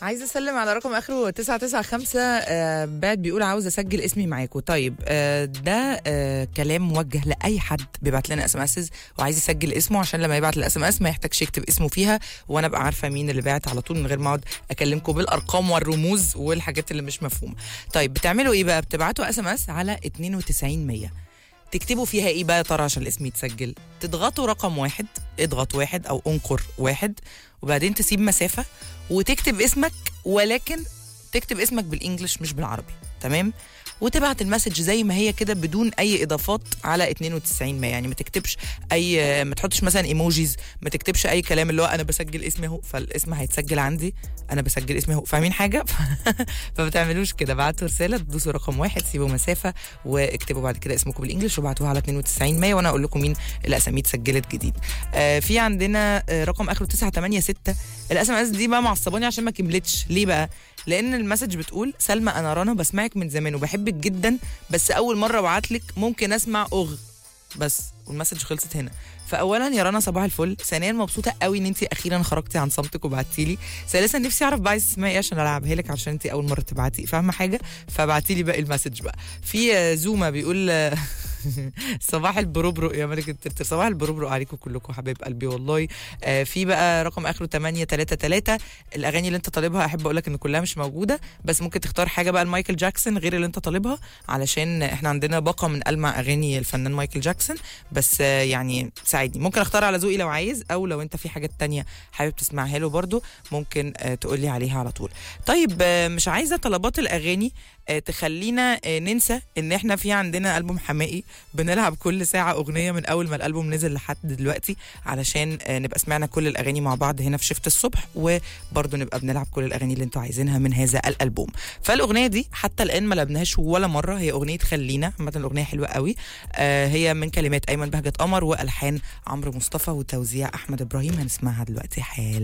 عايزه اسلم على رقم اخره 995 آه بعد بيقول عاوز اسجل اسمي معاكم طيب آه ده آه كلام موجه لاي حد بيبعت لنا اس ام اس وعايز يسجل اسمه عشان لما يبعت الاس ام اس ما يحتاجش يكتب اسمه فيها وانا ابقى عارفه مين اللي بعت على طول من غير ما اقعد اكلمكم بالارقام والرموز والحاجات اللي مش مفهومه طيب بتعملوا ايه بقى بتبعتوا اس ام اس على 92 100 تكتبوا فيها ايه بقى يا ترى عشان الاسم يتسجل تضغطوا رقم واحد اضغط واحد او انقر واحد وبعدين تسيب مسافه وتكتب اسمك ولكن تكتب اسمك بالانجلش مش بالعربي تمام وتبعت المسج زي ما هي كده بدون اي اضافات على 92 ما يعني ما تكتبش اي ما تحطش مثلا ايموجيز ما تكتبش اي كلام اللي هو انا بسجل اسمي اهو فالاسم هيتسجل عندي انا بسجل اسمي اهو فاهمين حاجه فما تعملوش كده بعتوا رساله تدوسوا رقم واحد سيبوا مسافه واكتبوا بعد كده اسمكم بالانجلش وابعتوها على 92 100 وانا اقول لكم مين الاسامي اتسجلت جديد آه في عندنا آه رقم اخره 986 الاس ام اس دي بقى معصباني عشان ما كملتش ليه بقى لان المسج بتقول سلمى انا رنا بسمعك من زمان وبحبك جدا بس اول مره ابعت لك ممكن اسمع اغ بس والمسج خلصت هنا فاولا يا رنا صباح الفل ثانيا مبسوطه قوي ان انت اخيرا خرجتي عن صمتك وبعتي لي ثالثا نفسي اعرف بقى عايزه تسمعي ايه عشان العبها لك عشان انت اول مره تبعتي فاهمه حاجه فبعتي لي باقي المسج بقى في آه، زوما بيقول آه، صباح البروبرو يا ملك الترتر صباح البروبرو عليكم كلكم حبايب قلبي والله آه في بقى رقم اخره 833 الاغاني اللي انت طالبها احب اقول لك ان كلها مش موجوده بس ممكن تختار حاجه بقى لمايكل جاكسون غير اللي انت طالبها علشان احنا عندنا باقه من المع اغاني الفنان مايكل جاكسون بس آه يعني ساعدني ممكن اختار على ذوقي لو عايز او لو انت في حاجات تانية حابب تسمعها له برضو ممكن آه تقول لي عليها على طول طيب آه مش عايزه طلبات الاغاني آه تخلينا آه ننسى ان احنا في عندنا البوم حمائي بنلعب كل ساعه اغنيه من اول ما الالبوم نزل لحد دلوقتي علشان آه نبقى سمعنا كل الاغاني مع بعض هنا في شفت الصبح وبرضه نبقى بنلعب كل الاغاني اللي انتوا عايزينها من هذا الالبوم فالاغنيه دي حتى الان ما لعبناهاش ولا مره هي اغنيه خلينا عامه الاغنيه حلوه قوي آه هي من كلمات ايمن بهجت قمر والحان عمرو مصطفى وتوزيع احمد ابراهيم هنسمعها دلوقتي حالا